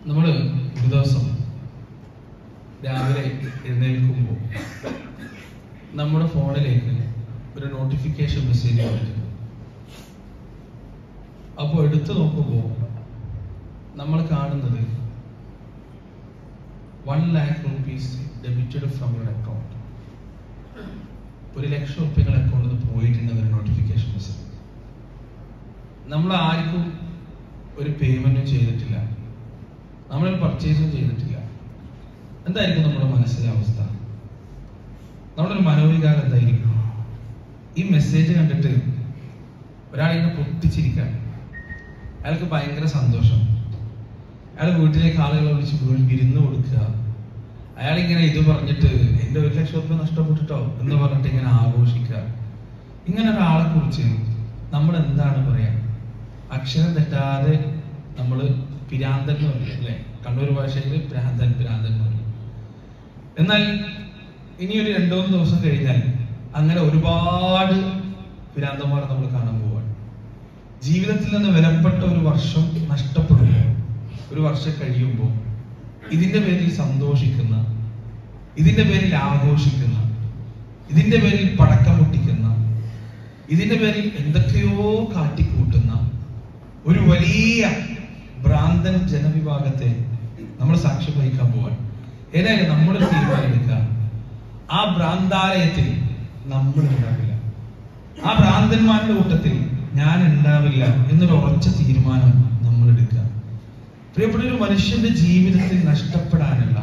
നമ്മൾ ഒരു ദിവസം രാവിലെ എഴുന്നേൽക്കുമ്പോൾ നമ്മുടെ ഫോണിലേക്ക് ഒരു നോട്ടിഫിക്കേഷൻ മെസ്സേജ് വരും അപ്പോൾ എടുത്തു നോക്കുമ്പോൾ നമ്മൾ കാണുന്നത് one lakh rupees debited from your account ഒരു ലക്ഷം റുപ്യകൾ അക്കൗണ്ടിൽ നിന്ന് പോയിട്ടുണ്ടെന്ന് നോട്ടിഫിക്കേഷൻ മെസ്സേജ് നമ്മൾ ആർക്കും ഒരു പേയ്മെന്റും ചെയ്തിട്ടില്ല നമ്മളൊരു പർച്ചേസും ചെയ്തിട്ടില്ല എന്തായിരിക്കും നമ്മുടെ മനസ്സിലെ അവസ്ഥ നമ്മുടെ ഒരു മനോവികാരം എന്തായിരിക്കും ഈ മെസ്സേജ് കണ്ടിട്ട് ഒരാളിങ്ങനെ പൊട്ടിച്ചിരിക്കാൻ അയാൾക്ക് ഭയങ്കര സന്തോഷം അയാൾ വീട്ടിലേക്ക് ആളുകളെ വിളിച്ച് വീ- വിരുന്ന് കൊടുക്കുക അയാൾ ഇങ്ങനെ ഇത് പറഞ്ഞിട്ട് എന്റെ ഒരു ലക്ഷം റുപ്യ നഷ്ടപ്പെട്ടിട്ടോ എന്ന് പറഞ്ഞിട്ട് ഇങ്ങനെ ആഘോഷിക്കുക ഇങ്ങനെ ഒരാളെ കുറിച്ച് നമ്മൾ എന്താണ് പറയാ അക്ഷരം തെറ്റാതെ നമ്മൾ പിരാന്തൻ എന്ന് പറയും അല്ലെ കണ്ണൂർ ഭാഷയിൽ ഭ്രാന്തൻ ഭ്രാന്തൻ എന്ന് പറയും എന്നാൽ ഇനി ഒരു രണ്ടു മൂന്ന് ദിവസം കഴിഞ്ഞാൽ അങ്ങനെ ഒരുപാട് ഭ്രാന്തന്മാരെ നമ്മൾ കാണാൻ പോവാണ് ജീവിതത്തിൽ നിന്ന് വിലപ്പെട്ട ഒരു വർഷം നഷ്ടപ്പെടുമ്പോൾ ഒരു വർഷം കഴിയുമ്പോൾ ഇതിന്റെ പേരിൽ സന്തോഷിക്കുന്ന ഇതിന്റെ പേരിൽ ആഘോഷിക്കുന്ന ഇതിന്റെ പേരിൽ പടക്കം പൊട്ടിക്കുന്ന ഇതിന്റെ പേരിൽ എന്തൊക്കെയോ കാട്ടിക്കൂട്ടുന്ന ഒരു വലിയ ഭ്രാന്തൻ ജനവിഭാഗത്തെ നമ്മൾ സാക്ഷ്യം വഹിക്കാൻ പോവാണ് ഏതായാലും നമ്മൾ തീരുമാനമെടുക്കുക ആ ഭ്രാന്താലയത്തിൽ നമ്മൾ ഉണ്ടാവില്ല ആ ഭ്രാന്തന്മാരുടെ കൂട്ടത്തിൽ ഞാൻ ഉണ്ടാവില്ല എന്നൊരു ഉറച്ച തീരുമാനം നമ്മൾ എടുക്കുക പ്രിയപ്പെട്ട ഒരു മനുഷ്യന്റെ ജീവിതത്തിൽ നഷ്ടപ്പെടാനുള്ള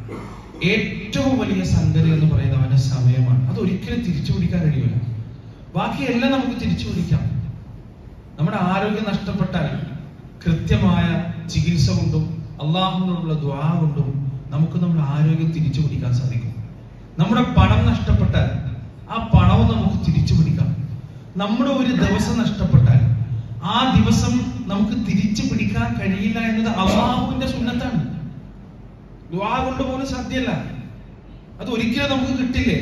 ഏറ്റവും വലിയ സംഗതി എന്ന് പറയുന്നത് അവന്റെ സമയമാണ് അത് ഒരിക്കലും തിരിച്ചു പിടിക്കാൻ കഴിയില്ല ബാക്കിയെല്ലാം നമുക്ക് തിരിച്ചു പിടിക്കാം നമ്മുടെ ആരോഗ്യം നഷ്ടപ്പെട്ടാൽ കൃത്യമായ ചികിത്സ കൊണ്ടും അള്ളാഹുവിനോടുള്ള ദ്വാ കൊണ്ടും നമുക്ക് നമ്മുടെ ആരോഗ്യം തിരിച്ചു പിടിക്കാൻ സാധിക്കും നമ്മുടെ പണം നഷ്ടപ്പെട്ടാൽ ആ പണവും നമുക്ക് തിരിച്ചു പിടിക്കാം നമ്മുടെ ഒരു ദിവസം നഷ്ടപ്പെട്ടാൽ ആ ദിവസം നമുക്ക് തിരിച്ചു പിടിക്കാൻ കഴിയില്ല എന്നത് അള്ളാഹുവിന്റെ സുന്നത്താണ് ദ്വാ കൊണ്ട് പോലും സാധ്യമല്ല അത് ഒരിക്കലും നമുക്ക് കിട്ടില്ലേ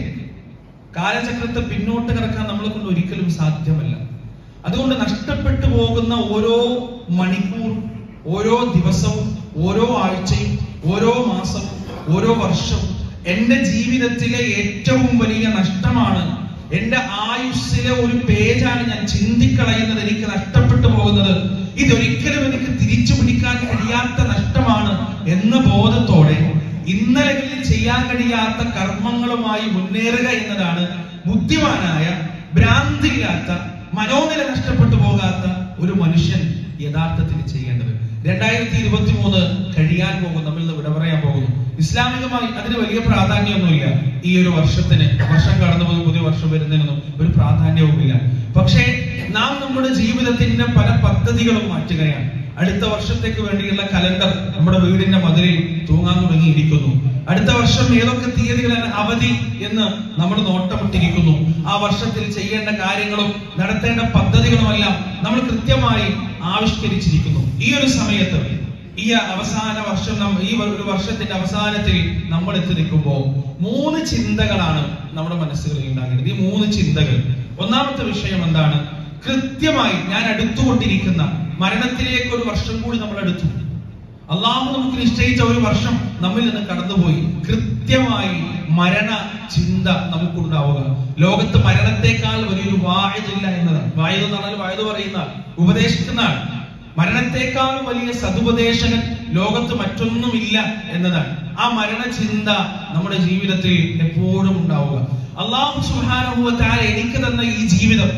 കാലചക്രത്തെ പിന്നോട്ട് കിടക്കാൻ നമ്മളെ കൊണ്ട് ഒരിക്കലും സാധ്യമല്ല അതുകൊണ്ട് നഷ്ടപ്പെട്ടു പോകുന്ന ഓരോ മണിക്കൂർ ഓരോ ദിവസവും ഓരോ ആഴ്ചയും ഓരോ മാസവും ഓരോ വർഷവും എന്റെ ജീവിതത്തിലെ ഏറ്റവും വലിയ നഷ്ടമാണ് എന്റെ ആയുസ്സിലെ ഒരു പേജാണ് ഞാൻ ചിന്തിക്കളയുന്നത് എനിക്ക് നഷ്ടപ്പെട്ടു പോകുന്നത് ഇതൊരിക്കലും എനിക്ക് തിരിച്ചു പിടിക്കാൻ കഴിയാത്ത നഷ്ടമാണ് എന്ന ബോധത്തോടെ ഇന്നലകളിൽ ചെയ്യാൻ കഴിയാത്ത കർമ്മങ്ങളുമായി മുന്നേറുക എന്നതാണ് ബുദ്ധിമാനായ ഭ്രാന്തിയില്ലാത്ത മനോനില നഷ്ടപ്പെട്ടു പോകാത്ത ഒരു മനുഷ്യൻ യഥാർത്ഥത്തിൽ ചെയ്യേണ്ടത് രണ്ടായിരത്തി ഇരുപത്തി മൂന്ന് കഴിയാൻ പോകും നമ്മൾ ഇന്ന് വിട പറയാൻ പോകുന്നു ഇസ്ലാമികമായി അതിന് വലിയ പ്രാധാന്യമൊന്നുമില്ല ഈ ഒരു വർഷത്തിന് വർഷം കടന്നു പോയി പുതിയ വർഷം വരുന്നതിനൊന്നും ഒരു പ്രാധാന്യവുമില്ല പക്ഷേ നാം നമ്മുടെ ജീവിതത്തിന്റെ പല പദ്ധതികളും മാറ്റുകയാണ് അടുത്ത വർഷത്തേക്ക് വേണ്ടിയുള്ള കലണ്ടർ നമ്മുടെ വീടിന്റെ മതിലിൽ തൂങ്ങാൻ തുടങ്ങിയിരിക്കുന്നു അടുത്ത വർഷം ഏതൊക്കെ തീയതികളാണ് അവധി എന്ന് നമ്മൾ നോട്ടമിട്ടിരിക്കുന്നു ആ വർഷത്തിൽ ചെയ്യേണ്ട കാര്യങ്ങളും നടത്തേണ്ട പദ്ധതികളുമെല്ലാം നമ്മൾ കൃത്യമായി ആവിഷ്കരിച്ചിരിക്കുന്നു ഈ ഒരു സമയത്ത് ഈ അവസാന വർഷം നം- ഈ ഒരു വർഷത്തിന്റെ അവസാനത്തിൽ നമ്മൾ എത്തി നിൽക്കുമ്പോൾ മൂന്ന് ചിന്തകളാണ് നമ്മുടെ മനസ്സുകളിൽ ഉണ്ടാകേണ്ടത് ഈ മൂന്ന് ചിന്തകൾ ഒന്നാമത്തെ വിഷയം എന്താണ് കൃത്യമായി ഞാൻ അടുത്തുകൊണ്ടിരിക്കുന്ന മരണത്തിലേക്ക് ഒരു വർഷം കൂടി നമ്മൾ അടുത്തു അള്ളാഹു നമുക്ക് നിശ്ചയിച്ച ഒരു വർഷം നമ്മിൽ നിന്ന് കടന്നുപോയി കൃത്യമായി മരണ ചിന്ത നമുക്കുണ്ടാവുക ലോകത്ത് മരണത്തെക്കാൾ വലിയൊരു വായതില്ല എന്നതാണ് വായു എന്ന് പറഞ്ഞാൽ വായു പറയുന്ന ആൾ, ഉപദേശിക്കുന്ന ആൾ മരണത്തെക്കാൾ വലിയ സതുപദേശകൻ ലോകത്ത് മറ്റൊന്നുമില്ല എന്നതാണ് ആ മരണ ചിന്ത നമ്മുടെ ജീവിതത്തിൽ എപ്പോഴും ഉണ്ടാവുക അള്ളാഹു സുഹാനുഭവത്താൽ എനിക്ക് തന്ന ഈ ജീവിതം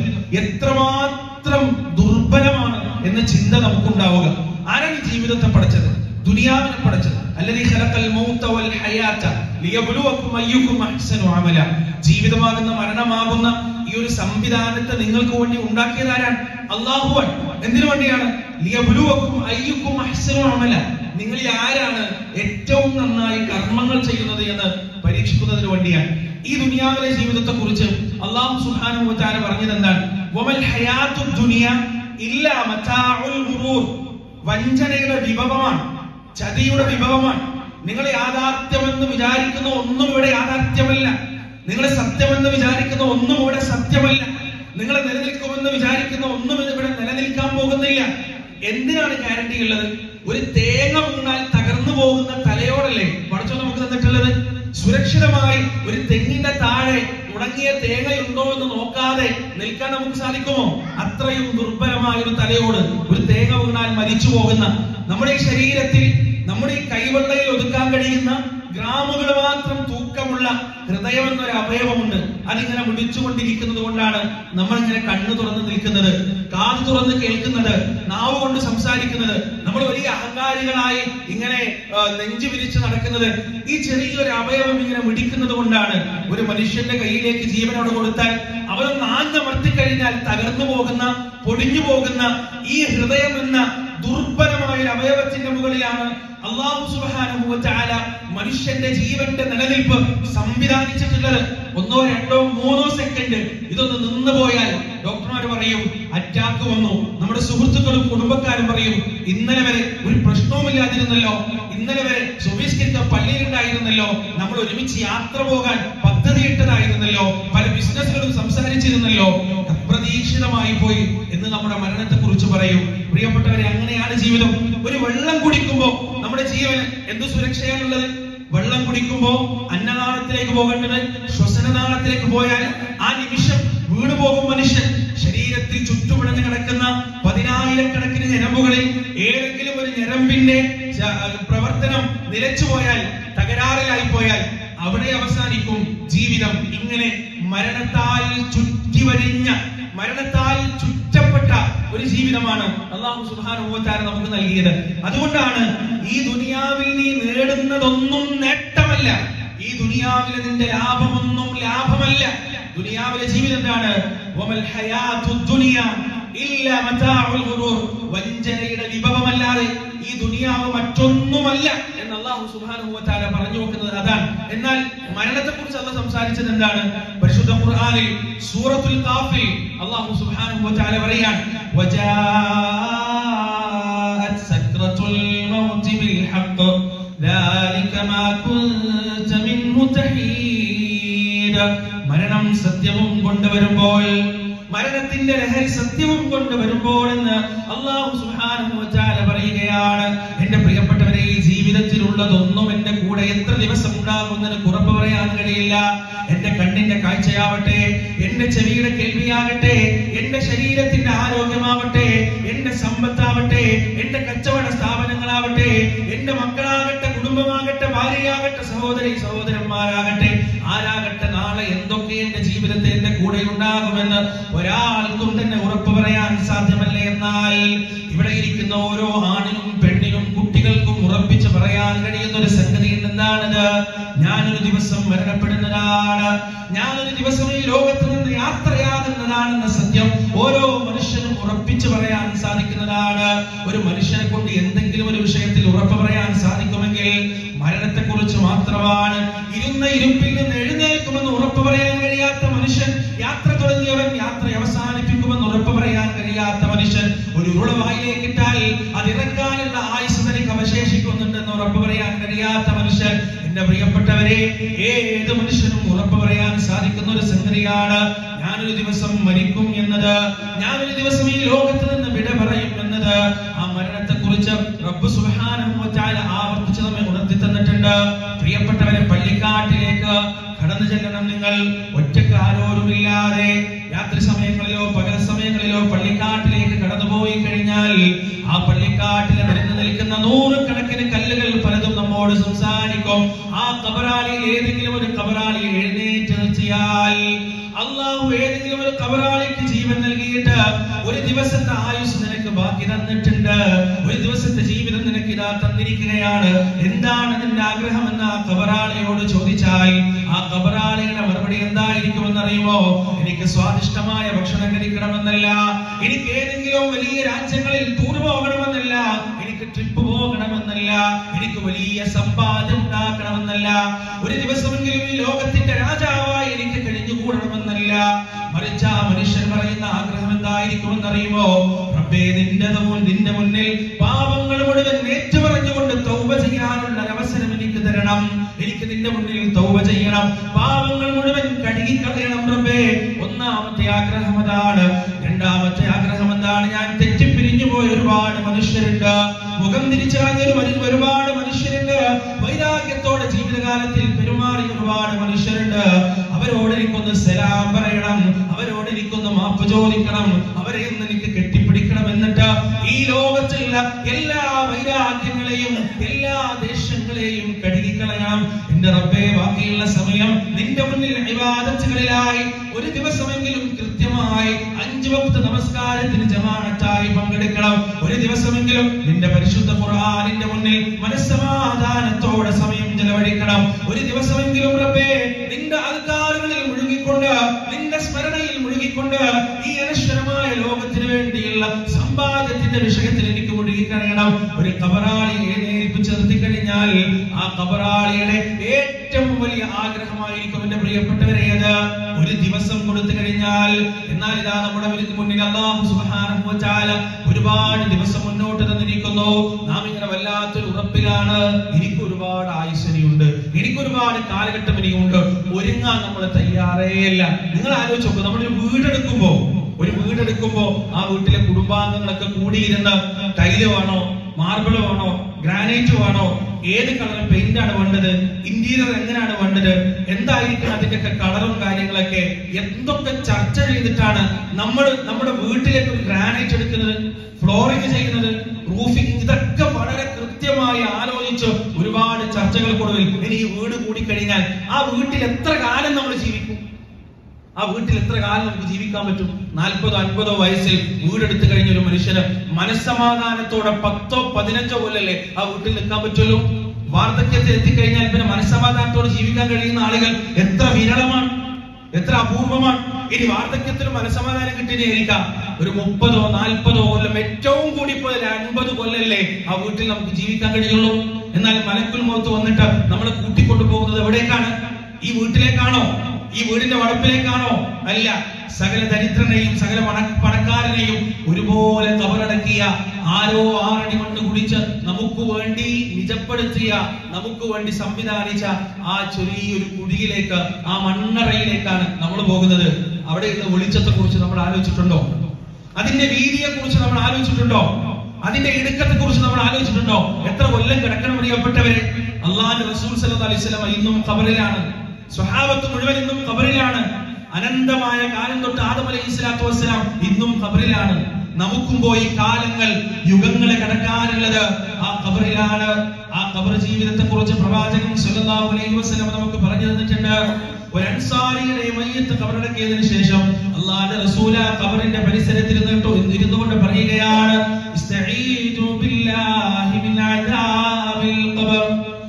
എത്രമാത്രം ദുർബലമാണ് എന്ന ചിന്ത നമുക്കുണ്ടാവുക ആരാണ് ഈ ജീവിതത്തെ പഠിച്ചത് ദുനിയാവിനെ പഠിച്ചത് അല്ലെങ്കിൽ ഖലഖൽ മൗത വൽ ഹയാത ലിയബ്ലുവക്കും അയ്യുക്കും അഹ്സനു അമല ജീവിതമാകുന്ന മരണമാകുന്ന ഈ ഒരു സംവിധാനത്തെ നിങ്ങൾക്ക് വേണ്ടി ഉണ്ടാക്കിയത് ആരാണ് അള്ളാഹുവാൻ എന്തിനു വേണ്ടിയാണ് ലിയബ്ലുവക്കും അയ്യുക്കും അഹ്സനു അമല നിങ്ങളിൽ ആരാണ് ഏറ്റവും നന്നായി കർമ്മങ്ങൾ ചെയ്യുന്നത് എന്ന് പരീക്ഷിക്കുന്നതിന് വേണ്ടിയാണ് ഈ ദുനിയാവിലെ ജീവിതത്തെ കുറിച്ച് അള്ളാഹു സുബ്ഹാനഹു വ തആല പറഞ്ഞത് എന്താണ് വമൽ ഹയാത്തു ദുനിയ ഇല്ലാ മതാഉൽ ഗുറൂർ വഞ്ചനയുടെ വിഭവമാണ് ചതിയുടെ വിഭവമാണ് നിങ്ങൾ യാഥാർത്ഥ്യമെന്ന് വിചാരിക്കുന്ന ഒന്നും ഇവിടെ യാഥാർത്ഥ്യമല്ല നിങ്ങൾ സത്യമെന്ന് വിചാരിക്കുന്ന ഒന്നും ഇവിടെ സത്യമല്ല നിങ്ങൾ നിലനിൽക്കുമെന്ന് വിചാരിക്കുന്ന ഒന്നും ഇവിടെ നിലനിൽക്കാൻ പോകുന്നില്ല എന്തിനാണ് ഗ്യാരണ്ടി ഉള്ളത് ഒരു തേങ്ങ വീണാൽ തകർന്നു പോകുന്ന തലയോടല്ലേ പടച്ചോ നമുക്ക് തന്നിട്ടുള്ളത് സുരക്ഷിതമായി ഒരു തെങ്ങിന്റെ താഴെ ഉണങ്ങിയ തേങ്ങയുണ്ടോ എന്ന് നോക്കാതെ നിൽക്കാൻ നമുക്ക് സാധിക്കുമോ അത്രയും ദുർബലമായ ഒരു തലയോട് ഒരു തേങ്ങ വീണാൽ മരിച്ചു പോകുന്ന നമ്മുടെ ഈ ശരീരത്തിൽ നമ്മുടെ ഈ കൈവെള്ളയിൽ ഒതുക്കാൻ കഴിയുന്ന ഗ്രാമുകൾ മാത്രം തൂക്കമുള്ള ഹൃദയം എന്നൊരു അവയവമുണ്ട് അതിങ്ങനെ മുടിച്ചുകൊണ്ടിരിക്കുന്നത് കൊണ്ടാണ് നമ്മൾ ഇങ്ങനെ കണ്ണു തുറന്ന് നിൽക്കുന്നത് കാത് തുറന്ന് കേൾക്കുന്നത് നാവ് കൊണ്ട് സംസാരിക്കുന്നത് നമ്മൾ വലിയ അഹങ്കാരികളായി ഇങ്ങനെ ആ, നെഞ്ചു വിരിച്ച് നടക്കുന്നത് ഈ ചെറിയൊരു അവയവം ഇങ്ങനെ മിടിക്കുന്നത് കൊണ്ടാണ് ഒരു മനുഷ്യന്റെ കയ്യിലേക്ക് ജീവനോട് കൊടുത്താൽ അവനൊന്ന് ആഞ്ഞമർത്തി കഴിഞ്ഞാൽ തകർന്നു പോകുന്ന പൊടിഞ്ഞു പോകുന്ന ഈ ഹൃദയം എന്ന ദുർബലമായ ഒരു അവയവത്തിന്റെ മുകളിലാണ് അള്ളാഹു സുബ്ഹാനഹു വ തആല മനുഷ്യന്റെ ജീവന്റെ നിലനിൽപ്പ് സംവിധാനിച്ചിട്ടുള്ളത് ഒന്നോ രണ്ടോ മൂന്നോ സെക്കൻഡ് ഇതൊന്ന് നിന്ന് പോയാൽ ഡോക്ടർമാർ പറയും അറ്റാക്ക് വന്നു നമ്മുടെ സുഹൃത്തുക്കളും കുടുംബക്കാരും പറയും ഇന്നലെ വരെ ഒരു പ്രശ്നവുമില്ലാതിരുന്നല്ലോ ഇന്നലെ വരെ സുബീസ്കരിച്ച പള്ളിയിലുണ്ടായിരുന്നല്ലോ നമ്മൾ ഒരുമിച്ച് യാത്ര പോകാൻ പദ്ധതിയിട്ടതായിരുന്നല്ലോ പല ബിസിനസ്സുകളും സംസാരിച്ചിരുന്നല്ലോ അപ്രതീക്ഷിതമായി പോയി എന്ന് നമ്മുടെ മരണത്തെ കുറിച്ച് പറയും പ്രിയപ്പെട്ടവരെ അങ്ങനെയാണ് ജീവിതം ഒരു വെള്ളം കുടിക്കുമ്പോ നമ്മുടെ ജീവന് എന്ത് സുരക്ഷയാണുള്ളത് വെള്ളം കുടിക്കുമ്പോ അന്നനാളത്തിലേക്ക് പോകേണ്ടത് ശ്വസനനാളത്തിലേക്ക് പോയാൽ ആ നിമിഷം വീണു പോകും മനുഷ്യൻ ശരീരത്തിൽ ചുറ്റുപിടഞ്ഞു കിടക്കുന്ന പതിനായിരക്കണക്കിന് ഞരമ്പുകളിൽ ഏതെങ്കിലും ഒരു ഞരമ്പിന്റെ ച- പ്രവർത്തനം നിലച്ചു പോയാൽ തകരാറിലായി പോയാൽ അവിടെ അവസാനിക്കും ജീവിതം ഇങ്ങനെ മരണത്താൽ ചുറ്റിവരിഞ്ഞ മരണത്താൽ ചുറ്റപ്പെട്ട ഒരു ജീവിതമാണ് അള്ളാഹു സുബാനുഭവത്താര നമുക്ക് നൽകിയത് അതുകൊണ്ടാണ് ഈ ദുനിയാവിൽ നീ നേടുന്നതൊന്നും നേട്ടമല്ല ഈ ദുനിയാവിലെ നിന്റെ ലാഭമൊന്നും ലാഭമല്ല ദുനിയാവിലെ ജീവിതം എന്താണ് വമൽ ഹയാത്തു ദുനിയ ഇല്ലാ മതാഉൽ ഗുറൂർ വഞ്ചനയുടെ വിഭവമല്ലാതെ ഈ ദുനിയാവ് മറ്റൊന്നുമല്ല എന്ന് അള്ളാഹു സുബ്ഹാനഹു വ തആല പറഞ്ഞു വെക്കുന്നത് അതാണ് എന്നാൽ മരണത്തെ കുറിച്ച് അള്ളാഹ് സംസാരിച്ചത് എന്താണ് പരിശുദ്ധ ഖുർആനിൽ സൂറത്തുൽ കാഫിൽ അള്ളാഹു സുബ്ഹാനഹു വ തആല പറയാൻ وجاءت سكرة الموت بالحق ذلك ما كنت منه تحيد മരണം സത്യവും കൊണ്ടുവരുമ്പോൾ മരണത്തിന്റെ ലഹരി സത്യവും കൊണ്ടുവരുമ്പോൾ എന്ന് അള്ളാഹു സുബ്ഹാനഹു വ തആല പറയുകയാണ് എന്റെ പ്രിയപ്പെട്ടവരെ ഈ ജീവിതത്തിലുള്ളതൊന്നും എന്റെ കൂടെ എത്ര ദിവസം ഉണ്ടാകുമെന്ന് ഉറപ്പ് പറയാൻ കഴിയില്ല എന്റെ കണ്ണിന്റെ കാഴ്ചയാവട്ടെ എന്റെ ചെവിയുടെ കേൾവിയാകട്ടെ എന്റെ ശരീരത്തിന്റെ ആരോഗ്യമാവട്ടെ എന്റെ സമ്പത്താവട്ടെ എന്റെ കച്ചവട സ്ഥാപനങ്ങളാവട്ടെ എന്റെ മക്കളാകട്ടെ കുടുംബമാകട്ടെ ഭാര്യയാകട്ടെ സഹോദരി സഹോദരന്മാരാകട്ടെ ആരാകട്ടെ നാളെ എന്തൊക്കെ എന്റെ ജീവിതത്തിൽ എന്റെ കൂടെ ഉണ്ടാകുമെന്ന് ഒരാൾക്കും തന്നെ ഉറപ്പ് പറയാൻ സാധ്യമല്ല എന്നാൽ ഇവിടെ ഇരിക്കുന്ന ഓരോ ആണിനും പെണ്ണിനും കുട്ടികൾക്കും ഉറപ്പിച്ച് പറയാൻ കഴിയുന്ന ഒരു സംഗതി എന്താണത് ഞാനൊരു ദിവസം മരണപ്പെടുന്നതാണ് ഞാനൊരു ദിവസം ഈ ലോകത്ത് നിന്ന് യാത്രയാകുന്നതാണെന്ന സത്യം ഓരോ മനുഷ്യനും ഉറപ്പിച്ചു പറയാൻ സാധിക്കുന്നതാണ് ഒരു മനുഷ്യനെ കൊണ്ട് എന്തെങ്കിലും ഒരു വിഷയത്തിൽ ഉറപ്പ് പറയാൻ സാധിക്കുമെങ്കിൽ മരണത്തെ കുറിച്ച് മാത്രമാണ് ഇരുന്ന ഇരുപ്പിൽ നിന്ന് എഴുന്നേൽക്കുമെന്ന് ഉറപ്പ് പറയാൻ കഴിയാത്ത മനുഷ്യൻ യാത്ര തുടങ്ങിയവൻ യാത്ര അവസാനിപ്പിക്കുമെന്ന് ഉറപ്പ് പറയാൻ കഴിയാത്ത മനുഷ്യൻ ഒരു ഉളവായിലേക്ക് ഇട്ടാൽ അത് ഇറക്കാനുള്ള ആയുസ് തനിക്ക് അവശേഷിക്കുന്നുണ്ടെന്ന് ഉറപ്പ് പറയാൻ കഴിയാത്ത മനുഷ്യൻ എന്റെ പ്രിയപ്പെട്ടവരെ ഏത് മനുഷ്യനും ഉറപ്പ് പറയാൻ സാധിക്കുന്ന ഒരു സംഗതിയാണ് ഞാനൊരു ദിവസം മരിക്കും എന്നത് ഞാനൊരു ദിവസം ഈ ലോകത്ത് നിന്ന് വിട പറയും എന്നത് ആ മരണത്തെ കുറിച്ച് റബ്ബ് സുബ്ഹാനഹു വ തആല ആവർത്തിച്ച് നമ്മെ ഉണർത്തി തന്നിട്ടുണ്ട് പ്രിയപ്പെട്ടവരെ പള്ളിക്കാട്ടിലേക്ക് കടന്നു ചെല്ലണം നിങ്ങൾ ഒറ്റക്ക് ആരോരുമില്ലാതെ രാത്രി സമയങ്ങളിലോ പകൽ സമയങ്ങളിലോ പള്ളിക്കാട്ടിലേക്ക് കടന്നുപോയി കഴിഞ്ഞാൽ ആ പള്ളിക്കാട്ടിൽ നിരന്ന് നിൽക്കുന്ന നൂറുകണക്കിന് കല്ലുകൾ പലതും നമ്മോട് സംസാരിക്കും ആ കബറാളിയിൽ ഏതെങ്കിലും ഒരു കബറാളി എഴുന്നേറ്റ് നിർത്തിയാൽ അള്ളാഹു ഏതെങ്കിലും ഒരു കബറാളിക്ക് ജീവൻ നൽകിയിട്ട് ഒരു ദിവസത്തെ ആയുസ് നിനക്ക് ബാക്കി തന്നിട്ടുണ്ട് ഒരു ദിവസത്തെ ജീവിതം നിനക്ക് ഇതാ തന്നിരിക്കുകയാണ് എന്താണ് നിന്റെ ആഗ്രഹം എന്ന് ആ കബറാളിയോട് ചോദിച്ചാൽ ആ കബറാളിയുടെ മറുപടി എന്തായിരിക്കുമെന്ന് അറിയുമോ എനിക്ക് സ്വാദിഷ്ടമായ ഭക്ഷണം കഴിക്കണമെന്നല്ല എനിക്ക് ഏതെങ്കിലും വലിയ രാജ്യങ്ങളിൽ ടൂർ പോകണമെന്നല്ല എനിക്ക് ട്രിപ്പ് പോകണമെന്നല്ല എനിക്ക് വലിയ സമ്പാദ്യം ഉണ്ടാക്കണമെന്നല്ല ഒരു ദിവസമെങ്കിലും ഈ ലോകത്തിന്റെ രാജാവായി എനിക്ക് കഴിഞ്ഞുകൂടണമെന്നല്ല മറിച്ച് ആ മനുഷ്യൻ പറയുന്ന ആഗ്രഹം എന്തായിരിക്കുമെന്ന് അറിയുമോ റബ്ബേ നിന്റെ മുൻ- നിന്റെ മുന്നിൽ പാപങ്ങൾ മുഴുവൻ ഏറ്റുപറഞ്ഞുകൊണ്ട് തൗബ ചെയ്യാനുള്ള ഒരു അവസരം എനിക്ക് തരണം എനിക്ക് നിന്റെ മുന്നിൽ തൗബ ചെയ്യണം പാപങ്ങൾ മുഴുവൻ കഴുകിക്കളയണം റബ്ബേ ഒന്നാമത്തെ ആഗ്രഹം അതാണ് രണ്ടാമത്തെ ആഗ്രഹം എന്താണ് ഞാൻ തെറ്റിപ്പിരിഞ്ഞു പോയ ഒരുപാട് മനുഷ്യരുണ്ട് മുഖം തിരിച്ച് ലോകത്തുള്ള എല്ലാ വൈരാഗ്യങ്ങളെയും എല്ലാ ദേഷ്യങ്ങളെയും കഴുകിക്കളയണം എന്റെ റബ്ബേ ബാക്കിയുള്ള സമയം നിന്റെ മുന്നിൽ ഇബാദത്തുകളിലായി ഒരു ദിവസമെങ്കിലും കൃത്യമായി അഞ്ചു വക്ത നമസ്കാരത്തിന് ജമാഅത്തായി പങ്കെടുക്കണം ഒരു ദിവസമെങ്കിലും നിന്റെ പരിശുദ്ധ ഖുർആനിന്റെ മുന്നിൽ മനസ്സമാധാനത്തോടെ സമയം ചെലവഴിക്കണം ഒരു ദിവസമെങ്കിലും റബ്ബേ നിന്റെ അൽക്കാറുകളിൽ മുഴുകിക്കൊണ്ട് നിന്റെ സ്മരണയിൽ മുഴുകിക്കൊണ്ട് ഈ അനശ്വരമായ ലോകത്തിന് വേണ്ടിയുള്ള സമ്പാദ്യത്തിന്റെ വിഷയത്തിൽ എനിക്ക് മുഴുകിക്കഴിയണം ഒരു കബറാളി എഴുന്നേൽപ്പിച്ച് നിർത്തി കഴിഞ്ഞാൽ ആ കബറാളിയുടെ ഏറ്റവും വലിയ ആഗ്രഹമായിരിക്കും എന്റെ പ്രിയപ്പെട്ടവരെ അത് ഒരു ദിവസം കൊടുത്തു കഴിഞ്ഞാൽ എന്നാൽ ഇതാ നമ്മുടെ മുന്നിൽ- മുന്നിൽ അള്ളാഹു സുബ്ഹാനഹു വ തആല ഒരുപാട് ദിവസം മുന്നോട്ട് തന്നിരിക്കുന്നു നാം ഇങ്ങനെ വല്ലാത്തൊരു ഉറപ്പിലാണ് എനിക്ക് ഒരുപാട് ആയുസനിയുണ്ട് എനിക്ക് ഒരുപാട് കാലഘട്ടം ഇനിയുണ്ട് ഒരുങ്ങാൻ നമ്മൾ തയ്യാറേയല്ല നിങ്ങൾ ആലോചിച്ച് നോക്കൂ നമ്മളൊരു വീടെടുക്കുമ്പോ ഒരു വീടെടുക്കുമ്പോ ആ വീട്ടിലെ കുടുംബാംഗങ്ങളൊക്കെ കൂടിയിരുന്ന് ടൈല് വേണോ മാർബിൾ വേണോ ഗ്രാനൈറ്റ് വേണോ ഏത് കളർ പെയിന്റ് ആണ് വേണ്ടത് ഇന്റീരിയർ എങ്ങനെയാണ് വേണ്ടത് എന്തായിരിക്കും അതിന്റെയൊക്കെ കളറും കാര്യങ്ങളൊക്കെ എന്തൊക്കെ ചർച്ച ചെയ്തിട്ടാണ് നമ്മൾ നമ്മുടെ വീട്ടിലേക്ക് ഒരു ഗ്രാനൈറ്റ് എടുക്കുന്നത് ഫ്ലോറിംഗ് ചെയ്യുന്നത് റൂഫിംഗ് ഇതൊക്കെ വളരെ കൃത്യമായി ആലോചിച്ച് ഒരുപാട് ചർച്ചകൾക്കൊടുവിൽ ഇനി ഈ വീട് കൂടിക്കഴിഞ്ഞാൽ ആ വീട്ടിൽ എത്ര കാലം നമ്മൾ ജീവിക്കും ആ വീട്ടിൽ എത്ര കാലം നമുക്ക് ജീവിക്കാൻ പറ്റും നാൽപ്പതോ അൻപതോ വയസ്സിൽ വീടെടുത്ത് കഴിഞ്ഞ ഒരു മനുഷ്യന് മനസ്സമാധാനത്തോടെ പത്തോ പതിനഞ്ചോ കൊല്ലല്ലേ ആ വീട്ടിൽ നിൽക്കാൻ പറ്റുള്ളൂ വാർദ്ധക്യത്തിൽ എത്തിക്കഴിഞ്ഞാൽ പിന്നെ മനസ്സമാധാനത്തോടെ ജീവിക്കാൻ കഴിയുന്ന ആളുകൾ എത്ര വിരളമാണ് എത്ര അപൂർവമാണ് ഇനി വാർദ്ധക്യത്തിൽ മനസ്സമാധാനം കിട്ടിയിരിക്കാം ഒരു മുപ്പതോ നാൽപ്പതോ കൊല്ലം ഏറ്റവും കൂടി പോയാൽ അൻപത് കൊല്ലല്ലേ ആ വീട്ടിൽ നമുക്ക് ജീവിക്കാൻ കഴിയുള്ളൂ എന്നാൽ മലക്കുൽ മുഖത്ത് വന്നിട്ട് നമ്മളെ കൂട്ടിക്കൊണ്ടു പോകുന്നത് എവിടേക്കാണ് ഈ വീട്ടിലേക്കാണോ ഈ വീടിന്റെ വളപ്പിലേക്കാണോ അല്ല സകല ദരിദ്രനെയും സകല പണ- പണക്കാരനെയും ഒരുപോലെ കബറടക്കിയ ആരോ ആറടി മണ്ണ് കുടിച്ച് നമുക്ക് വേണ്ടി നിജപ്പെടുത്തിയ നമുക്ക് വേണ്ടി സംവിധാനിച്ച ആ ചെറിയൊരു കുടിയിലേക്ക് ആ മണ്ണറയിലേക്കാണ് നമ്മൾ പോകുന്നത് അവിടെയുള്ള വെളിച്ചത്തെ കുറിച്ച് നമ്മൾ ആലോചിച്ചിട്ടുണ്ടോ അതിന്റെ വീതിയെ കുറിച്ച് നമ്മൾ ആലോചിച്ചിട്ടുണ്ടോ അതിന്റെ ഇടുക്കത്തെ കുറിച്ച് നമ്മൾ ആലോചിച്ചിട്ടുണ്ടോ എത്ര കൊല്ലം കിടക്കണം പ്രിയപ്പെട്ടവരെ അള്ളാഹ് റസൂൽ സല്ലല്ലാഹു അലൈഹി വസല്ലം ഇന്നും ഖബറിലാണ് സ്വഹാബത്ത് മുഴുവൻ ഇന്നും ഖബറിലാണ് അനന്തമായ കാലം തൊട്ട് ആദം അലൈഹി സ്വലാത്തു വസ്സലാം ഇന്നും ഖബറിലാണ് നമുക്കും പോയി കാലങ്ങൾ യുഗങ്ങളെ കടക്കാനുള്ളത് ആ ഖബറിലാണ് ആ ഖബർ ജീവിതത്തെ കുറിച്ച് പ്രവാചകൻ സല്ലല്ലാഹു അലൈഹി വസല്ലം നമുക്ക് പറഞ്ഞു തന്നിട്ടുണ്ട് ഒരു അൻസാരിയുടെ മയ്യത്ത് ഖബറടക്കിയതിനു ശേഷം അള്ളാഹുവിന്റെ റസൂല ഖബറിന്റെ പരിസരത്തിൽ നിന്നിട്ട് ഇരുന്നു കൊണ്ട് പറയുകയാണ് ഇസ്തഈദു ബില്ലാഹി മിൻ അദാബിൽ ഖബർ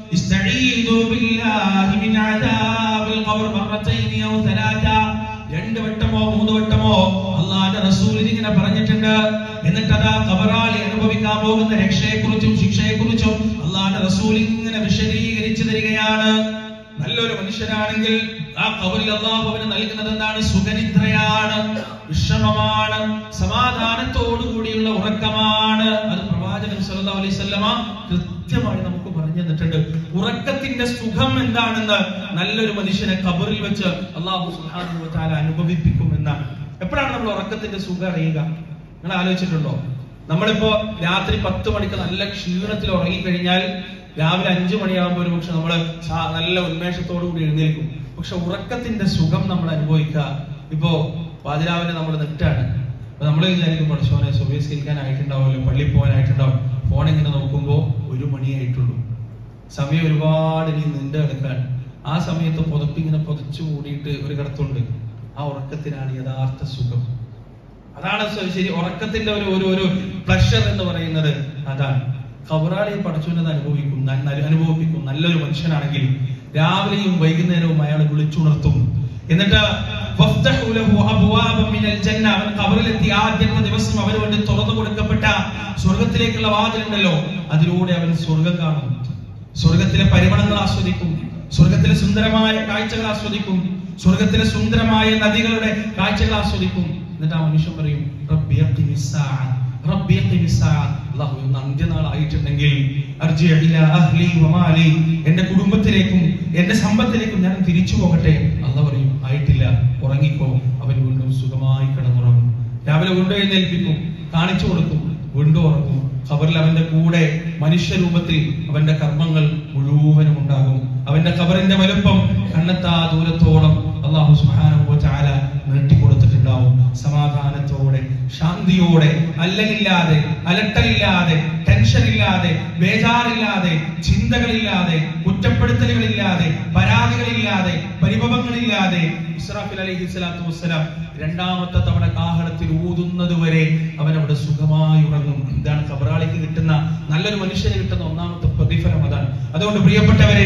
ഇസ്തഈദു ബില്ലാഹി മിൻ അദാബിൽ ഖബർ മറത്തൈനി ഔ തലാത്ത രണ്ട് വട്ടമോ മൂന്ന് വട്ടമോ അള്ളാഹുവിന്റെ റസൂൽ ഇങ്ങനെ പറഞ്ഞിട്ടുണ്ട് എന്നിട്ട് അതാ ഖബറാളി അനുഭവിക്കാൻ പോകുന്ന രക്ഷയെക്കുറിച്ചും ശിക്ഷയെക്കുറിച്ചും അള്ളാഹുവിന്റെ റസൂൽ ഇങ്ങനെ വിശദീകരിച്ചു തരികയാണ് നല്ലൊരു മനുഷ്യനാണെങ്കിൽ ആ കബറിൽ അള്ളാഹു അവന് നൽകുന്നത് എന്താണ് സുഖനിദ്രയാണ് വിശ്രമമാണ് സമാധാനത്തോടു കൂടിയുള്ള ഉറക്കമാണ് അത് പ്രവാചകൻ സല്ലല്ലാഹു അലൈഹി വസല്ലമ കൃത്യമായി നമുക്ക് പറഞ്ഞു തന്നിട്ടുണ്ട് ഉറക്കത്തിന്റെ സുഖം എന്താണെന്ന് നല്ലൊരു മനുഷ്യനെ കബറിൽ വെച്ച് അള്ളാഹു സുബ്ഹാനഹു വ തആല അനുഭവിപ്പിക്കും എന്നാണ് എപ്പോഴാണ് നമ്മൾ ഉറക്കത്തിന്റെ സുഖം അറിയുക നിങ്ങൾ ആലോചിച്ചിട്ടുണ്ടോ നമ്മളിപ്പോ രാത്രി പത്ത് മണിക്ക് നല്ല ക്ഷീണത്തിൽ ഉറങ്ങിക്കഴിഞ്ഞാൽ രാവിലെ അഞ്ചു മണിയാകുമ്പോൾ ഒരു പക്ഷെ നമ്മള് സാ- നല്ല ഉന്മേഷത്തോടു കൂടി എഴുന്നേൽക്കും പക്ഷെ ഉറക്കത്തിന്റെ സുഖം നമ്മൾ അനുഭവിക്കുക ഇപ്പോ പാതിരാവിലെ നമ്മൾ നെറ്റാണ് അപ്പൊ നമ്മൾ വിചാരിക്കും പഠിച്ചോനെ സുബീസ്കരിക്കാനായിട്ടുണ്ടാവുമല്ലോ പള്ളി പോകാനായിട്ടുണ്ടാവും ഫോൺ ഇങ്ങനെ നോക്കുമ്പോ ഒരു മണിയായിട്ടുള്ളൂ സമയം ഒരുപാട് ഇനി നീണ്ടു കിടക്കാൻ ആ സമയത്ത് പുതപ്പിങ്ങനെ പുതച്ചു കൂടിയിട്ട് ഒരു കിടത്തുണ്ട് ആ ഉറക്കത്തിനാണ് യഥാർത്ഥ സുഖം അതാണ് സ- ശരി ഉറക്കത്തിന്റെ ഒരു ഒരു ഒരു പ്ലഷർ എന്ന് പറയുന്നത് അതാണ് ഖബറാളിയെ പഠിച്ചുവിനത് അനുഭവിക്കും നന്ന- അനുഭവിപ്പിക്കും നല്ലൊരു മനുഷ്യനാണെങ്കിൽ രാവിലെയും വൈകുന്നേരവും അയാൾ വിളിച്ചുണർത്തും എന്നിട്ട് വഫ്തഹു ലഹു അബ്വാബൻ മിനൽ ജന്ന അവൻ ഖബറിലെത്തി ആദ്യത്തെ ദിവസം അവന് വേണ്ടി തുറന്നു കൊടുക്കപ്പെട്ട സ്വർഗത്തിലേക്കുള്ള വാതിലുണ്ടല്ലോ അതിലൂടെ അവൻ സ്വർഗം കാണും സ്വർഗത്തിലെ പരിമളങ്ങൾ ആസ്വദിക്കും സ്വർഗത്തിലെ സുന്ദരമായ കാഴ്ചകൾ ആസ്വദിക്കും സ്വർഗത്തിലെ സുന്ദരമായ നദികളുടെ കാഴ്ചകൾ ആസ്വദിക്കും എന്നിട്ട് ആ മനുഷ്യൻ പറയും "റബ്ബി അഖിമിസ് സാഅ, റബ്ബി അഖിമിസ് സാഅ." അല്ലാഹു ഒന്ന് അന്ത്യനാൾ ആയിട്ടുണ്ടെങ്കിൽ അർജി ഇലാ അഹ്ലി വമാലി എന്റെ കുടുംബത്തിലേക്കും എന്റെ സമ്പത്തിലേക്കും ഞാൻ തിരിച്ചു പോകട്ടെ അല്ല പറയും ആയിട്ടില്ല ഉറങ്ങിക്കോ അവൻ വീണ്ടും സുഖമായി കിടന്നുറങ്ങും രാവിലെ വീണ്ടും എഴുന്നേൽപ്പിക്കും കാണിച്ചു കൊടുക്കും വീണ്ടും ഉറങ്ങും ഖബറിൽ അവന്റെ കൂടെ മനുഷ്യരൂപത്തിൽ അവന്റെ കർമ്മങ്ങൾ മുഴുവനും ഉണ്ടാകും അവന്റെ ഖബറിന്റെ വലുപ്പം കണ്ണെത്താ ദൂരത്തോളം അള്ളാഹു സുബ്ഹാനഹു വ തആല നീട്ടിക്കൊടുത്തിട്ടുണ്ടാവും സമാധാനത്തോടെ ശാന്തിയോടെ അല്ലലില്ലാതെ അലട്ടലില്ലാതെ ടെൻഷനില്ലാതെ ബേജാറില്ലാതെ ചിന്തകളില്ലാതെ കുറ്റപ്പെടുത്തലുകളില്ലാതെ പരാതികളില്ലാതെ പരിഭവങ്ങളില്ലാതെ ഇസ്രാഫിൽ അലൈഹി സ്വലാത്തു വസ്സലാം രണ്ടാമത്തെ തവണ കാഹളത്തിൽ ഊതുന്നത് വരെ അവൻ അവിടെ സുഖമായി ഉറങ്ങും ഇതാണ് കബറാളിക്ക് കിട്ടുന്ന നല്ലൊരു മനുഷ്യന് കിട്ടുന്ന ഒന്നാമത്തെ പ്രതിഫലം അതാണ് അതുകൊണ്ട് പ്രിയപ്പെട്ടവരെ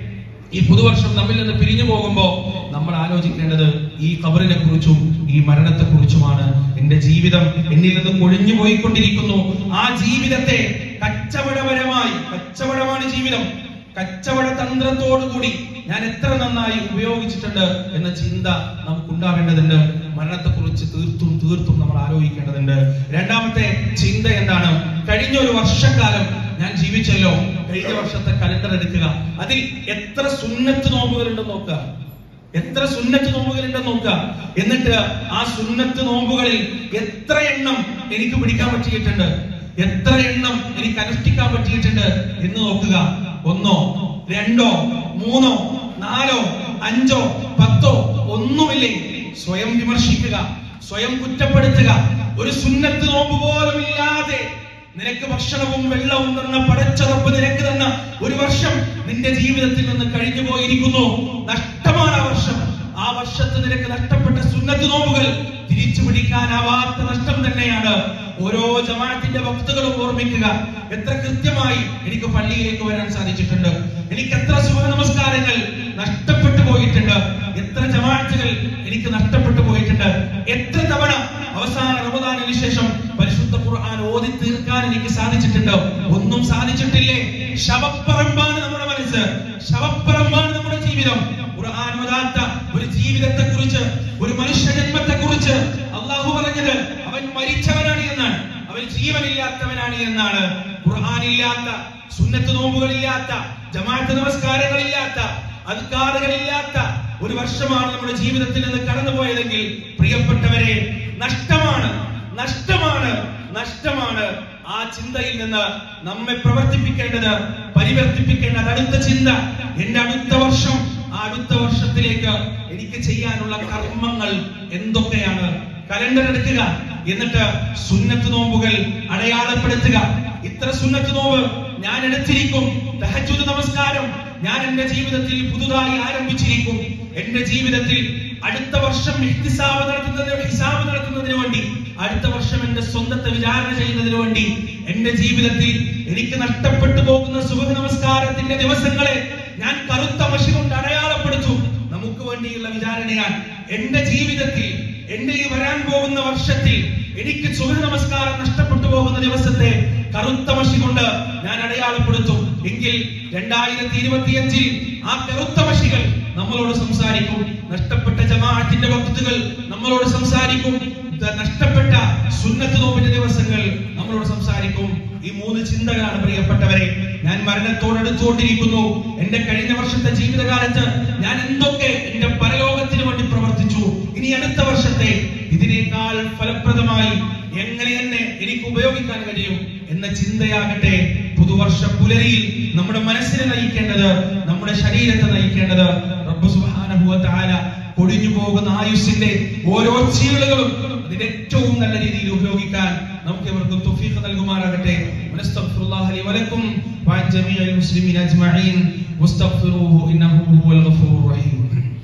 ഈ പുതുവർഷം നമ്മിൽ നിന്ന് പിരിഞ്ഞു പോകുമ്പോ നമ്മൾ ആലോചിക്കേണ്ടത് ഈ കബറിനെ കുറിച്ചും ഈ മരണത്തെ കുറിച്ചുമാണ് എന്റെ ജീവിതം എന്നിൽ നിന്ന് കൊഴിഞ്ഞു പോയിക്കൊണ്ടിരിക്കുന്നു ആ ജീവിതത്തെ കച്ചവടപരമായി കച്ചവടമാണ് ജീവിതം കച്ചവട തന്ത്രത്തോടുകൂടി ഞാൻ എത്ര നന്നായി ഉപയോഗിച്ചിട്ടുണ്ട് എന്ന ചിന്ത നമുക്കുണ്ടാവേണ്ടതുണ്ട് മരണത്തെക്കുറിച്ച് തീർത്തും തീർത്തും നമ്മൾ ആലോചിക്കേണ്ടതുണ്ട് രണ്ടാമത്തെ ചിന്ത എന്താണ് കഴിഞ്ഞ ഒരു വർഷക്കാലം ഞാൻ ജീവിച്ചല്ലോ കഴിഞ്ഞ വർഷത്തെ കലണ്ടർ എടുക്കുക അതിൽ എത്ര സുന്നത്ത് നോമ്പുകളുണ്ടെന്ന് നോക്കുക എത്ര സുന്നത്ത് നോമ്പുകളുണ്ടെന്ന് നോക്കുക എന്നിട്ട് ആ സുന്നത്ത് നോമ്പുകളിൽ എത്ര എണ്ണം എനിക്ക് പിടിക്കാൻ പറ്റിയിട്ടുണ്ട് എത്ര എണ്ണം എനിക്ക് അനുഷ്ഠിക്കാൻ പറ്റിയിട്ടുണ്ട് എന്ന് നോക്കുക ഒന്നോ രണ്ടോ മൂന്നോ നാലോ അഞ്ചോ പത്തോ ഒന്നുമില്ലേ സ്വയം വിമർശിക്കുക സ്വയം കുറ്റപ്പെടുത്തുക ഒരു സുന്നത്ത് നോമ്പ് പോലും ഇല്ലാതെ നിനക്ക് ഭക്ഷണവും വെള്ളവും തന്ന പടച്ചറപ്പ് നിനക്ക് തന്ന ഒരു വർഷം നിന്റെ ജീവിതത്തിൽ നിന്ന് കഴിഞ്ഞു പോയിരിക്കുന്നു നഷ്ടമാണ് ആ വർഷം ആ വർഷത്ത് നിനക്ക് നഷ്ടപ്പെട്ട സുന്നത്ത് നോമ്പുകൾ തിരിച്ചു പിടിക്കാനാവാത്ത നഷ്ടം തന്നെയാണ് ഓരോ ജമാഅത്തിന്റെ ഭക്തുകളും ഓർമ്മിക്കുക എത്ര കൃത്യമായി എനിക്ക് പള്ളിയിലേക്ക് വരാൻ സാധിച്ചിട്ടുണ്ട് എനിക്ക് എത്ര സുഖ നമസ്കാരങ്ങൾ നഷ്ടപ്പെട്ടു പോയിട്ടുണ്ട് എത്ര ജമാഅത്തുകൾ എനിക്ക് നഷ്ടപ്പെട്ടു പോയിട്ടുണ്ട് എത്ര തവണ അവസാന റമദാനിന് ശേഷം പരിശുദ്ധ ഖുർആൻ ഓതി തീർക്കാൻ എനിക്ക് സാധിച്ചിട്ടുണ്ട് ഒന്നും സാധിച്ചിട്ടില്ലേ ശവപ്പറമ്പാണ് നമ്മുടെ മനസ്സ് ശവപ്പറമ്പാണ് നമ്മുടെ ജീവിതം ഖുർആൻ ഓതാത്ത ഒരു ജീവിതത്തെ കുറിച്ച് ഒരു മനുഷ്യ ജന്മത്തെ കുറിച്ച് അള്ളാഹു പറഞ്ഞത് അവൻ മരിച്ചവനാണ് എന്നാണ് അവൻ ജീവനില്ലാത്തവനാണ് എന്നാണ് ഖുർആൻ ഇല്ലാത്ത സുന്നത്ത് നോമ്പുകളില്ലാത്ത ജമാഅത്ത് നമസ്കാരങ്ങളില്ലാത്ത അധികാറുകളില്ലാത്ത ഒരു വർഷമാണ് നമ്മുടെ ജീവിതത്തിൽ നിന്ന് കടന്നുപോയതെങ്കിൽ പ്രിയപ്പെട്ടവരെ നഷ്ടമാണ് നഷ്ടമാണ് നഷ്ടമാണ് ആ ചിന്തയിൽ നിന്ന് നമ്മെ പ്രവർത്തിപ്പിക്കേണ്ടത് പരിവർത്തിപ്പിക്കേണ്ടത് അടുത്ത ചിന്ത എന്റെ അടുത്ത വർഷം ആ അടുത്ത വർഷത്തിലേക്ക് എനിക്ക് ചെയ്യാനുള്ള കർമ്മങ്ങൾ എന്തൊക്കെയാണ് കലണ്ടർ എടുക്കുക എന്നിട്ട് സുന്നത്ത് നോമ്പുകൾ അടയാളപ്പെടുത്തുക ഇത്ര സുന്നത്ത് നോമ്പ് ഞാൻ എടുത്തിരിക്കും തഹജ്ജുദ് നമസ്കാരം ഞാൻ എന്റെ ജീവിതത്തിൽ പുതുതായി ആരംഭിച്ചിരിക്കും എന്റെ ജീവിതത്തിൽ അടുത്ത വർഷം ഇഹ്തിസാബ് നടത്തുന്നതിന് ഹിസാബ് നടത്തുന്നതിന് വേണ്ടി അടുത്ത വർഷം എന്റെ സ്വന്തത്തെ വിചാരണ ചെയ്യുന്നതിന് വേണ്ടി എന്റെ ജീവിതത്തിൽ എനിക്ക് നഷ്ടപ്പെട്ടു പോകുന്ന സുഖ നമസ്കാരത്തിന്റെ ദിവസങ്ങളെ ഞാൻ കറുത്ത മഷി കൊണ്ട് അടയാളപ്പെടുത്തും നമുക്ക് വേണ്ടിയുള്ള വിചാരണയാണ് എന്റെ ജീവിതത്തിൽ എന്റെ ഈ വരാൻ പോകുന്ന വർഷത്തിൽ എനിക്ക് സുഖ നമസ്കാരം നഷ്ടപ്പെട്ടു പോകുന്ന ദിവസത്തെ കറുത്ത മഷി കൊണ്ട് ഞാൻ അടയാളപ്പെടുത്തും എങ്കിൽ രണ്ടായിരത്തി ഇരുപത്തിയഞ്ചിൽ ആ കറുത്ത മഷികൾ നമ്മളോട് സംസാരിക്കും നഷ്ടപ്പെട്ട ജമാഅത്തിന്റെ വക്തുകൾ നമ്മളോട് സംസാരിക്കും ദ- നഷ്ടപ്പെട്ട സുന്നത്ത് നോമ്പിന്റെ ദിവസങ്ങൾ നമ്മളോട് സംസാരിക്കും ഈ മൂന്ന് ചിന്തകളാണ് പ്രിയപ്പെട്ടവരെ ഞാൻ മരണത്തോടടുത്തുകൊണ്ടിരിക്കുന്നു എന്റെ കഴിഞ്ഞ വർഷത്തെ ജീവിതകാലത്ത് ഞാൻ എന്തൊക്കെ എന്റെ പരലോകത്തിന് വേണ്ടി പ്രവർത്തിച്ചു ഇനി അടുത്ത വർഷത്തെ ഇതിനേക്കാൾ ഫലപ്രദമായി എങ്ങനെ തന്നെ എനിക്ക് ഉപയോഗിക്കാൻ കഴിയും എന്ന ചിന്തയാകട്ടെ പുതുവർഷ പുലരിയിൽ നമ്മുടെ മനസ്സിനെ നയിക്കേണ്ടത് നമ്മുടെ ശരീരത്തെ നയിക്കേണ്ടത് റബ്ബ് സുബ്ഹാനഹു വ തആല പൊടിഞ്ഞു പോകുന്ന ആയുസ്സിന്റെ ഓരോ ചീളുകളും അതിന്റെ ഏറ്റവും നല്ല രീതിയിൽ ഉപയോഗിക്കാൻ നമുക്ക് ഇവർക്കും തൗഫീഖ് നൽകുമാറാകട്ടെ വനസ്തഗ്ഫിറുല്ലാഹ ലി വലക്കും വഅൻ ജമീഇൽ മുസ്ലിമീന അജ്മഈൻ വസ്തഗ്ഫിറൂഹു ഇന്നഹു ഹുവൽ ഗഫൂറുർ റഹീം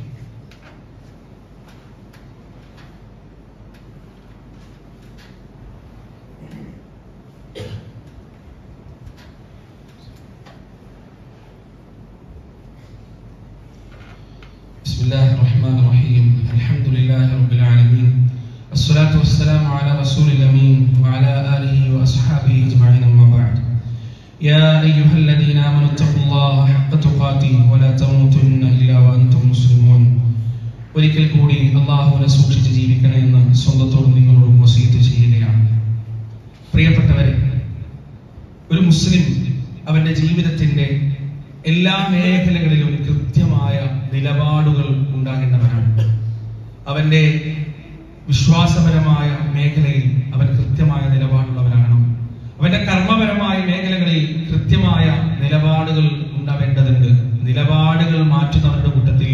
بسم الله الرحمن الرحيم الحمد لله رب العالمين الصلاة والسلام على رسول الأمين وعلى آله وأصحابه أجمعين أما بعد يا أيها الذين آمنوا اتقوا الله حق تقاته ولا تموتن إلا وأنتم مسلمون ഒരിക്കൽ കൂടി അള്ളാഹുവിനെ സൂക്ഷിച്ച് ജീവിക്കണമെന്ന് സ്വന്തത്തോടും നിങ്ങളോടും വസീത്ത് ചെയ്യുകയാണ് പ്രിയപ്പെട്ടവരെ ഒരു മുസ്ലിം അവന്റെ ജീവിതത്തിന്റെ എല്ലാ മേഖലകളിലും കൃത്യമായ നിലപാടുകൾ ഉണ്ടാകേണ്ടവനാണ് അവന്റെ വിശ്വാസപരമായ മേഖലയിൽ അവൻ കൃത്യമായ നിലപാടുള്ളവനാകണം അവന്റെ കർമ്മപരമായ മേഖലകളിൽ കൃത്യമായ നിലപാടുകൾ ഉണ്ടാവേണ്ടതുണ്ട് നിലപാടുകൾ മാറ്റുന്നവരുടെ കൂട്ടത്തിൽ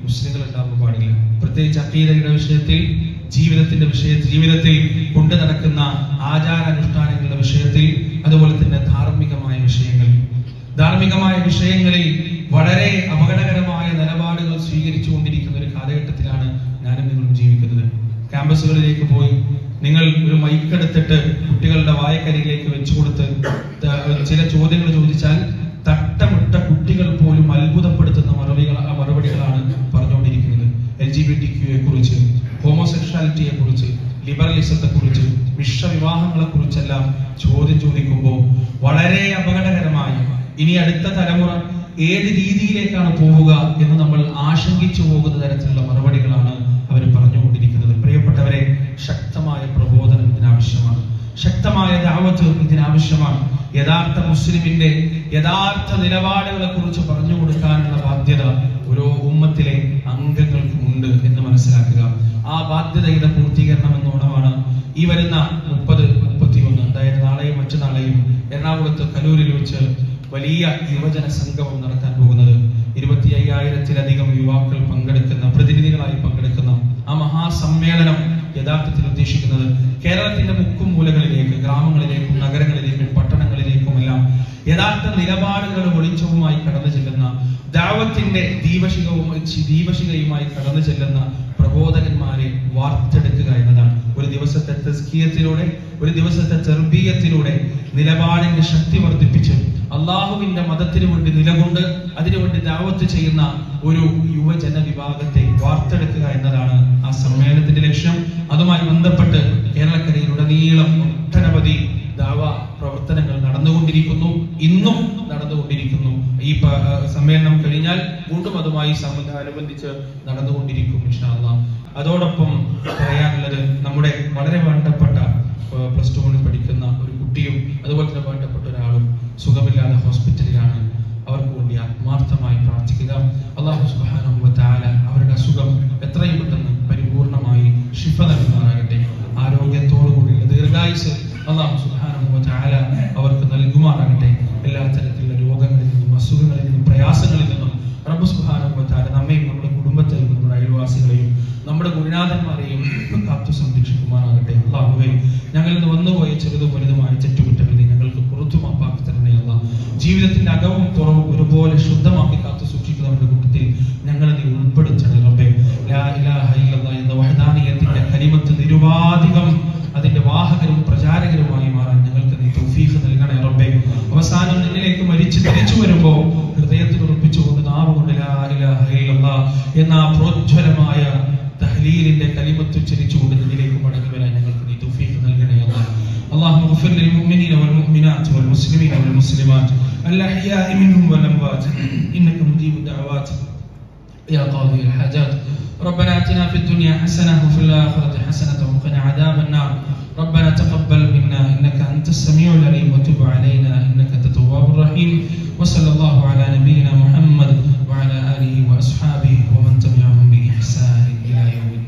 മുസ്ലിങ്ങൾ ഉണ്ടാവാൻ പാടില്ല പ്രത്യേകിച്ച് അക്കീദയുടെ വിഷയത്തിൽ ജീവിതത്തിന്റെ വിഷയത്തിൽ ജീവിതത്തിൽ കൊണ്ടു നടക്കുന്ന ആചാരാനുഷ്ഠാനങ്ങളുടെ വിഷയത്തിൽ അതുപോലെ തന്നെ ധാർമ്മികമായ വിഷയങ്ങൾ ധാർമ്മികമായ വിഷയങ്ങളിൽ വളരെ അപകടകരമായ നിലപാടുകൾ സ്വീകരിച്ചു കൊണ്ടിരിക്കുന്ന ഒരു കാലഘട്ടത്തിലാണ് ഞാനും നിങ്ങളും ജീവിക്കുന്നത് ക്യാമ്പസുകളിലേക്ക് പോയി നിങ്ങൾ ഒരു മൈക്കെടുത്തിട്ട് കുട്ടികളുടെ വായക്കരികിലേക്ക് വെച്ചു കൊടുത്ത് ത- ചില ചോദ്യങ്ങൾ ചോദിച്ചാൽ തട്ടമിട്ട കുട്ടികൾ പോലും അത്ഭുതപ്പെടുത്തുന്ന മറുപടികൾ മറുപടികളാണ് പറഞ്ഞുകൊണ്ടിരിക്കുന്നത് എൽ ജി ബി ടി ക്യൂയെ കുറിച്ച് ഹോമോസെക്ഷാലിറ്റിയെ കുറിച്ച് ലിബറലിസത്തെ കുറിച്ച് വിശ്വവിവാഹങ്ങളെ കുറിച്ചെല്ലാം ചോദ്യം ചോദിക്കുമ്പോൾ വളരെ അപകടകരമായ ഇനി അടുത്ത തലമുറ ഏത് രീതിയിലേക്കാണ് പോവുക എന്ന് നമ്മൾ ആശങ്കിച്ചു പോകുന്ന തരത്തിലുള്ള മറുപടികളാണ് അവർ പറഞ്ഞുകൊണ്ടിരിക്കുന്നത് പ്രിയപ്പെട്ടവരെ ശക്തമായ പ്രബോധനം ഇതിനാവശ്യമാണ് ശക്തമായ ദാവത്ത് ഇതിനാവശ്യമാണ് യഥാർത്ഥ മുസ്ലിമിന്റെ യഥാർത്ഥ നിലപാടുകളെ കുറിച്ച് പറഞ്ഞു കൊടുക്കാനുള്ള ബാധ്യത ഓരോ ഉമ്മത്തിലെ അംഗങ്ങൾക്കും ഉണ്ട് എന്ന് മനസ്സിലാക്കുക ആ ബാധ്യതയുടെ പൂർത്തീകരണം എന്നോണമാണ് ഈ വരുന്ന മുപ്പത് മുപ്പത്തിയൊന്ന് അതായത് നാളെയും മറ്റന്നാളെയും എറണാകുളത്ത് കലൂരിൽ വെച്ച് വലിയ യുവജന സംഗമം നടത്താൻ പോകുന്നത് ഇരുപത്തി അയ്യായിരത്തിലധികം യുവാക്കൾ പങ്കെടുക്കുന്ന പ്രതിനിധികളായി പങ്കെടുക്കുന്ന ആ മഹാസമ്മേളനം യഥാർത്ഥത്തിൽ ഉദ്ദേശിക്കുന്നത് കേരളത്തിന്റെ മുക്കും മൂലകളിലേക്ക് ഗ്രാമങ്ങളിലേക്കും നഗരങ്ങളിലേക്കും പട്ടണങ്ങളിലേക്കുമെല്ലാം യഥാർത്ഥ നിലപാടുകളും വെളിച്ചവുമായി കടന്നു ചെല്ലുന്ന ദാവത്തിന്റെ ദീപശികവും ദീപശികയുമായി കടന്നു ചെല്ലുന്ന പ്രബോധകന്മാരെ വാർത്തെടുക്കുക എന്നതാണ് ഒരു ദിവസത്തെ തസ്കീയത്തിലൂടെ ഒരു ദിവസത്തെ ചെറുബീയത്തിലൂടെ നിലപാടിന്റെ ശക്തി വർദ്ധിപ്പിച്ച് അള്ളാഹുവിന്റെ മതത്തിന് വേണ്ടി നിലകൊണ്ട് അതിനുവേണ്ടി ദാവത്ത് ചെയ്യുന്ന ഒരു യുവജന വിഭാഗത്തെ വാർത്തെടുക്കുക എന്നതാണ് ആ സമ്മേളനത്തിന്റെ ലക്ഷ്യം അതുമായി ബന്ധപ്പെട്ട് കേരളക്കരയിലുടനീളം ഒട്ടനവധി ദാവ പ്രവർത്തനങ്ങൾ നടന്നുകൊണ്ടിരിക്കുന്നു ഇന്നും നടന്നുകൊണ്ടിരിക്കുന്നു ഈ പ- ആ, സമ്മേളനം കഴിഞ്ഞാൽ വീണ്ടും അതുമായി സംബന്ധമനുബന്ധിച്ച് നടന്നുകൊണ്ടിരിക്കും ഇൻഷാ അല്ലാഹ്. അതോടൊപ്പം പറയാനുള്ളത് നമ്മുടെ വളരെ വേണ്ടപ്പെട്ട പ്ലസ് ടുവിൽ പഠിക്കുന്ന ഒരു കുട്ടിയും അതുപോലെ തന്നെ വേണ്ടപ്പെട്ട ഒരാളും സുഖമില്ലാതെ ഹോസ്പിറ്റലിലാണ് അവർക്ക് വേണ്ടി ആത്മാർത്ഥമായി പ്രാർത്ഥിക്കുക അള്ളാഹു സുബ്ഹാനഹു വ തആല അവരുടെ അസുഖം എത്രയും പെട്ടെന്ന് പരിപൂർണമായി ശിഫ നൽകുമാറാകട്ടെ ആരോഗ്യത്തോടു കൂടിയുള്ള ദീർഘായുസ് അള്ളാഹു സുബ്ഹാനഹു വ തആല അവർക്ക് നൽകുമാറാകട്ടെ എല്ലാ തരത്തിലുള്ള രോഗങ്ങളിൽ നിന്നും അസുഖങ്ങളിൽ നിന്നും പ്രയാസങ്ങളിൽ നിന്നും റബ്ബ് സുബ്ഹാനഹു വ തആല നമ്മയും നമ്മുടെ കുടുംബത്തെയും നമ്മുടെ അയൽവാസികളെയും നമ്മുടെ ഗുരുനാഥന്മാരെയും കാത്തു സംരക്ഷിക്കുമാറാകട്ടെ അള്ളാഹുവേ ഞങ്ങളിൽ നിന്ന് വന്നുപോയ ചെറുതും വലുതുമായ തെറ്റുകുറ്റങ്ങളെ ഞങ്ങൾക്ക് പുറത്തു മാപ്പാക്കി തരണേ അല്ല ജീവിതത്തിന്റെ അകവും പുറവും ഒരുപോലെ ശുദ്ധമാക്കി കാത്തു സൂക്ഷിക്കുന്നവരുടെ കൂട്ടത്തിൽ ഞങ്ങളെ നീ ഉൾപ്പെടുത്തണേ റബ്ബേ ലാ ഇലാഹ ഇല്ലല്ലാഹ് എന്ന വഹദാനിയത്തിന്റെ കലിമത്ത് നിരുപാധികം അതിന്റെ വാഹകരും പ്രചാരകരുമായി മാറാൻ ഞങ്ങൾക്ക് നീ തൗഫീഖ് നൽകണേ റബ്ബേ അവസാനം നിന്നിലേക്ക് മരിച്ചു തിരിച്ചു വരുമ്പോ ഹൃദയത്തിൽ ഉറപ്പിച്ചുകൊണ്ട് നാവ് കൊണ്ട് ലാ ഇലാഹ ഇല്ലല്ലാഹ് എന്ന ആ പ്രോജ്വലമായ തഹ്ലീലിന്റെ കലിമത്ത് ഉച്ചരിച്ചുകൊണ്ട് നിന്നിലേക്ക് മടങ്ങി വരാൻ ഞങ്ങൾക്ക് നീ തൗഫീഖ് നൽകണേ അല്ലാഹ് اللهم اغفر للمؤمنين والمؤمنات والمسلمين والمسلمات الأحياء منهم والأموات إنك مجيب الدعوات يا قاضي الحاجات ربنا اتنا في الدنيا حسنه وفي الاخره حسنه وقنا عذاب النار ربنا تقبل منا انك انت السميع العليم وتب علينا انك انت التواب الرحيم وصلى الله على نبينا محمد وعلى اله واصحابه ومن تبعهم باحسان الى يوم الدين